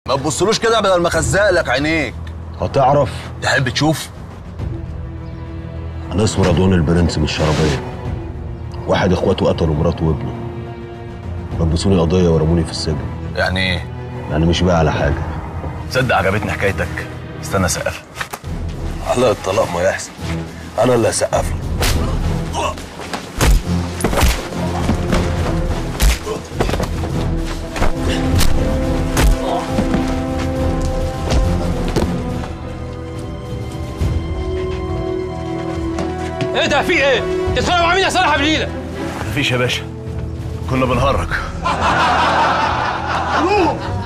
ما تبصلوش كده بدل ما خزق لك عينيك هتعرف تحب تشوف انا اسمي رضوان البرنس من الشرابيه واحد اخواته قتلوا مراته وابنه لبسوني قضيه ورموني في السجن يعني ايه يعني مش بقى على حاجه تصدق عجبتني حكايتك استنى اسقف على الطلاق ما يحصل انا اللي هسقف لك ايه ده في ايه؟ تتخانقوا مع مين يا صالح بليله؟ مفيش يا باشا كنا بنهرج